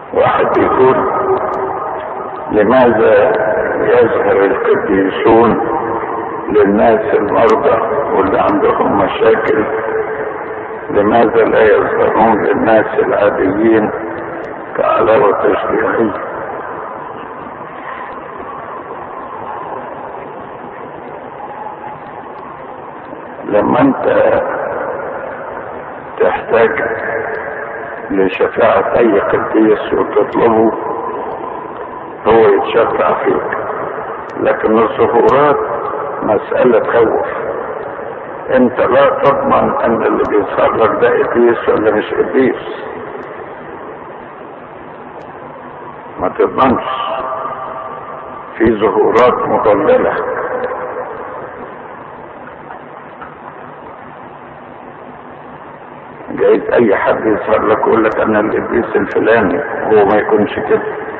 واحد يقول لماذا يظهر القديسون للناس المرضى واللي عندهم مشاكل لماذا لا يظهرون للناس العاديين كعلاوة تشريعية لما انت تحتاج لشفاعة اي قديس وتطلبه هو يتشفع فيك لكن الظهورات مسألة تخوف انت لا تضمن ان اللي بيظهر لك ده ابليس ولا مش ابليس ما تضمنش في ظهورات مضللة جايز اي حد يظهر لك يقول لك انا الابليس الفلاني هو ما يكونش كده